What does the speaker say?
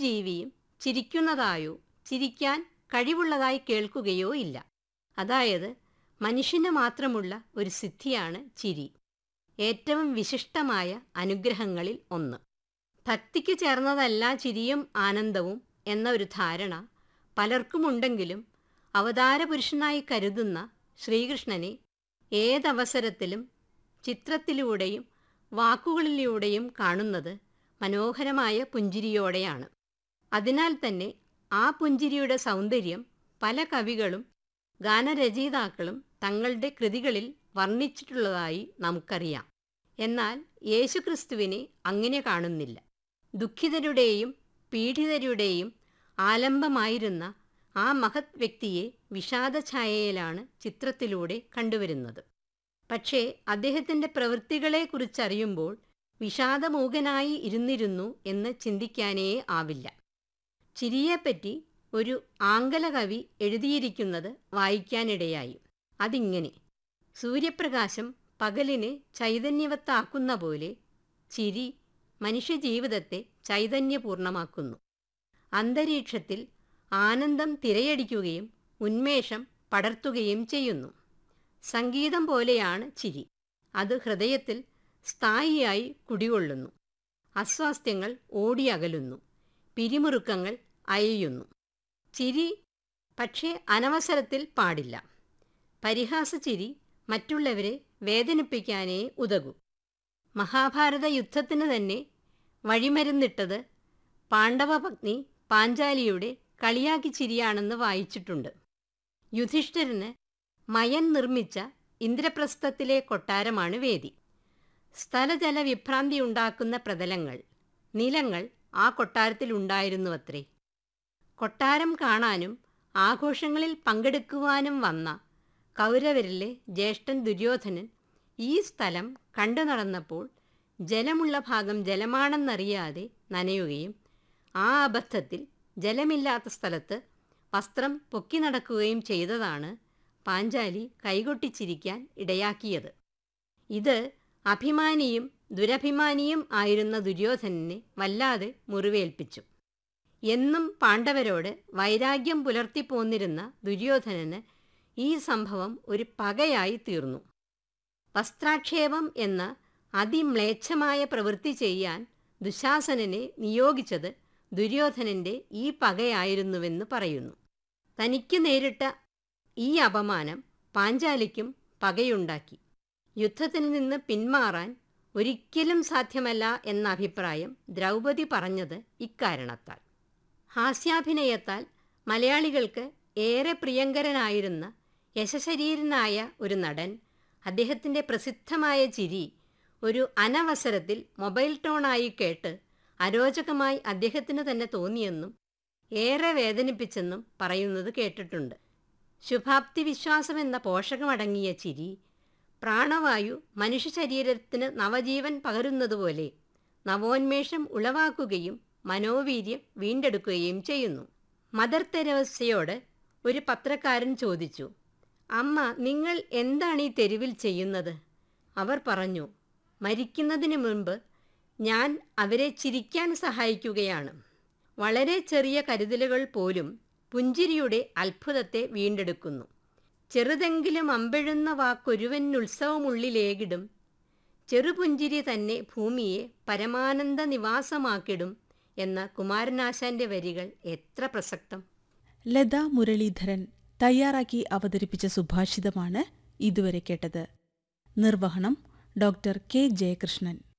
ജീവിയും ചിരിക്കുന്നതായോ ചിരിക്കാൻ കഴിവുള്ളതായി കേൾക്കുകയോ ഇല്ല അതായത് മനുഷ്യന് മാത്രമുള്ള ഒരു സിദ്ധിയാണ് ചിരി ഏറ്റവും വിശിഷ്ടമായ അനുഗ്രഹങ്ങളിൽ ഒന്ന് ഭക്തിക്ക് ചേർന്നതല്ല ചിരിയും ആനന്ദവും എന്ന ഒരു ധാരണ പലർക്കുമുണ്ടെങ്കിലും അവതാരപുരുഷനായി കരുതുന്ന ശ്രീകൃഷ്ണനെ ഏതവസരത്തിലും ചിത്രത്തിലൂടെയും വാക്കുകളിലൂടെയും കാണുന്നത് മനോഹരമായ പുഞ്ചിരിയോടെയാണ് അതിനാൽ തന്നെ ആ പുഞ്ചിരിയുടെ സൗന്ദര്യം പല കവികളും ഗാനരചയിതാക്കളും തങ്ങളുടെ കൃതികളിൽ വർണ്ണിച്ചിട്ടുള്ളതായി നമുക്കറിയാം എന്നാൽ യേശുക്രിസ്തുവിനെ അങ്ങനെ കാണുന്നില്ല ദുഃഖിതരുടെയും പീഡിതരുടെയും ആലംബമായിരുന്ന ആ മഹത് വ്യക്തിയെ വിഷാദഛായയിലാണ് ചിത്രത്തിലൂടെ കണ്ടുവരുന്നത് പക്ഷേ അദ്ദേഹത്തിൻ്റെ പ്രവൃത്തികളെക്കുറിച്ചറിയുമ്പോൾ വിഷാദമൂകനായി ഇരുന്നിരുന്നു എന്ന് ചിന്തിക്കാനേ ആവില്ല ചിരിയെപ്പറ്റി ഒരു ആംഗല കവി എഴുതിയിരിക്കുന്നത് വായിക്കാനിടയായി അതിങ്ങനെ സൂര്യപ്രകാശം പകലിനെ ചൈതന്യവത്താക്കുന്ന പോലെ ചിരി മനുഷ്യജീവിതത്തെ ചൈതന്യപൂർണമാക്കുന്നു അന്തരീക്ഷത്തിൽ ആനന്ദം തിരയടിക്കുകയും ഉന്മേഷം പടർത്തുകയും ചെയ്യുന്നു സംഗീതം പോലെയാണ് ചിരി അത് ഹൃദയത്തിൽ സ്ഥായിയായി കുടികൊള്ളുന്നു അസ്വാസ്ഥ്യങ്ങൾ ഓടിയകലുന്നു പിരിമുറുക്കങ്ങൾ അയയുന്നു ചിരി പക്ഷേ അനവസരത്തിൽ പാടില്ല പരിഹാസച്ചിരി മറ്റുള്ളവരെ വേദനിപ്പിക്കാനേ ഉതകൂ മഹാഭാരത യുദ്ധത്തിന് തന്നെ വഴിമരുന്നിട്ടത് പാണ്ഡവപത്നി പാഞ്ചാലിയുടെ കളിയാക്കി ചിരിയാണെന്ന് വായിച്ചിട്ടുണ്ട് യുധിഷ്ഠിരന് മയൻ നിർമ്മിച്ച ഇന്ദ്രപ്രസ്ഥത്തിലെ കൊട്ടാരമാണ് വേദി സ്ഥലജല വിഭ്രാന്തി ഉണ്ടാക്കുന്ന പ്രതലങ്ങൾ നിലങ്ങൾ ആ കൊട്ടാരത്തിലുണ്ടായിരുന്നുവത്രേ കൊട്ടാരം കാണാനും ആഘോഷങ്ങളിൽ പങ്കെടുക്കുവാനും വന്ന കൗരവരിലെ ജ്യേഷ്ഠൻ ദുര്യോധനൻ ഈ സ്ഥലം കണ്ടു നടന്നപ്പോൾ ജലമുള്ള ഭാഗം ജലമാണെന്നറിയാതെ നനയുകയും ആ അബദ്ധത്തിൽ ജലമില്ലാത്ത സ്ഥലത്ത് വസ്ത്രം പൊക്കി നടക്കുകയും ചെയ്തതാണ് പാഞ്ചാലി കൈകൊട്ടിച്ചിരിക്കാൻ ഇടയാക്കിയത് ഇത് അഭിമാനിയും ദുരഭിമാനിയും ആയിരുന്ന ദുര്യോധനനെ വല്ലാതെ മുറിവേൽപ്പിച്ചു എന്നും പാണ്ഡവരോട് വൈരാഗ്യം പുലർത്തിപ്പോന്നിരുന്ന ദുര്യോധനന് ഈ സംഭവം ഒരു പകയായി തീർന്നു വസ്ത്രാക്ഷേപം എന്ന അതിമ്ലേച്ഛമായ പ്രവൃത്തി ചെയ്യാൻ ദുശാസനനെ നിയോഗിച്ചത് ദുര്യോധനന്റെ ഈ പകയായിരുന്നുവെന്ന് പറയുന്നു തനിക്ക് നേരിട്ട ഈ അപമാനം പാഞ്ചാലിക്കും പകയുണ്ടാക്കി യുദ്ധത്തിൽ നിന്ന് പിന്മാറാൻ ഒരിക്കലും സാധ്യമല്ല എന്ന അഭിപ്രായം ദ്രൗപദി പറഞ്ഞത് ഇക്കാരണത്താൽ ഹാസ്യാഭിനയത്താൽ മലയാളികൾക്ക് ഏറെ പ്രിയങ്കരനായിരുന്ന യശശരീരനായ ഒരു നടൻ അദ്ദേഹത്തിൻ്റെ പ്രസിദ്ധമായ ചിരി ഒരു അനവസരത്തിൽ മൊബൈൽ ടോണായി കേട്ട് അരോചകമായി അദ്ദേഹത്തിന് തന്നെ തോന്നിയെന്നും ഏറെ വേദനിപ്പിച്ചെന്നും പറയുന്നത് കേട്ടിട്ടുണ്ട് ശുഭാപ്തി വിശ്വാസം എന്ന പോഷകമടങ്ങിയ ചിരി പ്രാണവായു മനുഷ്യ ശരീരത്തിന് നവജീവൻ പകരുന്നതുപോലെ നവോന്മേഷം ഉളവാക്കുകയും മനോവീര്യം വീണ്ടെടുക്കുകയും ചെയ്യുന്നു മദർ തെരേസയോട് ഒരു പത്രക്കാരൻ ചോദിച്ചു അമ്മ നിങ്ങൾ എന്താണ് ഈ തെരുവിൽ ചെയ്യുന്നത് അവർ പറഞ്ഞു മരിക്കുന്നതിന് മുൻപ് ഞാൻ അവരെ ചിരിക്കാൻ സഹായിക്കുകയാണ് വളരെ ചെറിയ കരുതലുകൾ പോലും പുഞ്ചിരിയുടെ അത്ഭുതത്തെ വീണ്ടെടുക്കുന്നു ചെറുതെങ്കിലും അമ്പഴുന്ന വാക്കൊരുവനുത്സവമുള്ളിലേകിടും ചെറുപുഞ്ചിരി തന്നെ ഭൂമിയെ പരമാനന്ദ നിവാസമാക്കിടും എന്ന കുമാരനാശാന്റെ വരികൾ എത്ര പ്രസക്തം ലത മുരളീധരൻ തയ്യാറാക്കി അവതരിപ്പിച്ച സുഭാഷിതമാണ് ഇതുവരെ കേട്ടത് നിർവഹണം ഡോക്ടർ കെ ജയകൃഷ്ണൻ